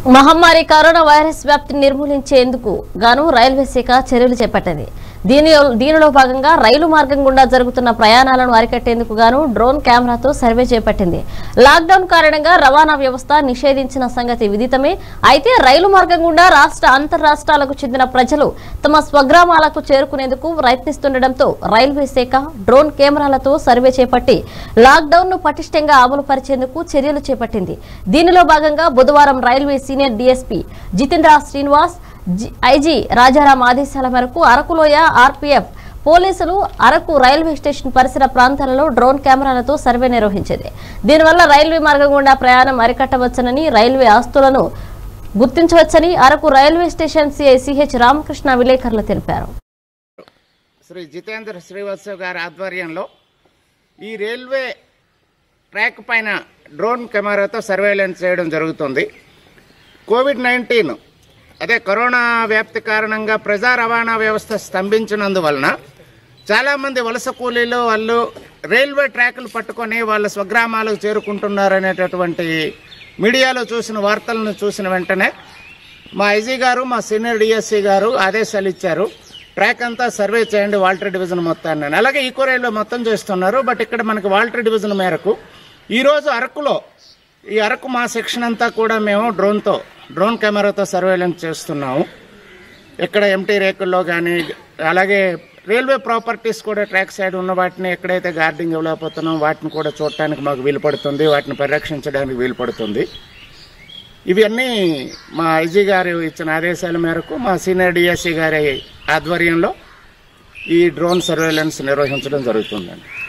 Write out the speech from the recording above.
మహమ్మారి corona virus వ్యాప్తిని నిర్మూలించేందుకు గాను రైల్వే శాఖ చర్యలు చేపట్టింది దీని దీనిలో భాగంగా రైలు మార్గం గుండా జరుగుతున్న ప్రయాణాలను అరికట్టేందుకు గాను డ్రోన్ కెమెరాతో సర్వే చేపట్టింది లాక్డౌన్ కారణంగా రవాణా వ్యవస్థ నిషేధించిన సంగతి విదితమే అయితే రైలు మార్గం గుండా రాష్ట్ర అంతర్రాష్ట్రాలకు చెందిన ప్రజలు తమ స్వగ్రామాలకు చేరుకునేందుకు ప్రయత్నిస్తుండటంతో రైల్వే శాఖ డ్రోన్ కెమెరాలతో సర్వే చేపట్టి లాక్డౌన్ ను పటిష్టంగా అమలు పరిచేందుకు చర్యలు చేపట్టింది దీనిలో భాగంగా బుధవారం railway senior DSP Jitendra Srinivas జి- ఐజీ రాజారాం ఆదేశాల మేరకు అరకులోయ ఆర్పీఎఫ్ పోలీసులు అరకు రైల్వే స్టేషన్ పరిసర ప్రాంతాలలో డ్రోన్ కెమెరాలతో సర్వే నిర్వహించింది దీనివల్ల రైల్వే మార్గం గుండా ప్రయాణం అరికట్టవచ్చనని రైల్వే ఆస్తులను గుర్తించవచ్చని Araku railway station CI CH Ramakrishna విలేకరులు తెలిపారు శ్రీ జితేంద్ర శ్రీవత్సవ్ గారి ఆధ్వర్యంలో ఈ రైల్వే ట్రాక్ పైన డ్రోన్ కెమెరాతో సర్వేలెన్స్ చేయడం జరుగుతుంది కోవిడ్ నైన్టీన్ అదే కరోనా వ్యాప్తి కారణంగా ప్రజా రవాణా వ్యవస్థ స్తంభించినందువలన చాలామంది వలస కూలీలు వాళ్ళు రైల్వే ట్రాకులు పట్టుకొని వాళ్ళ స్వగ్రామాలకు చేరుకుంటున్నారనేటటువంటి మీడియాలో చూసిన వార్తలను చూసిన వెంటనే మా ఐజీ గారు మా సీనియర్ డిఎస్సీ గారు ఆదేశాలు ఇచ్చారు ట్రాక్ అంతా సర్వే చేయండి వాల్టర్ డివిజన్ మొత్తాన్ని అలాగే ఈకో రైల్వే మొత్తం చేస్తున్నారు బట్ ఇక్కడ మనకి వాల్టర్ డివిజన్ మేరకు ఈరోజు అరకులో ఈ అరకు మా సెక్షన్ అంతా కూడా మేము డ్రోన్తో డ్రోన్ కెమెరాతో సర్వేలెన్స్ చేస్తున్నాము ఇక్కడ ఎంటీ రేకుల్లో కానీ అలాగే రైల్వే ప్రాపర్టీస్ కూడా ట్రాక్ సైడ్ ఉన్న వాటిని ఎక్కడైతే గార్డింగ్ ఇవ్వలేకపోతున్నాం వాటిని కూడా చూడటానికి మాకు వీలు పడుతుంది వాటిని పరిరక్షించడానికి వీలు పడుతుంది ఇవన్నీ మా ఐజీ గారు ఇచ్చిన ఆదేశాల మేరకు మా సీనియర్ డిఎస్సీ గారి ఆధ్వర్యంలో ఈ డ్రోన్ సర్వేలెన్స్ నిర్వహించడం జరుగుతుందండి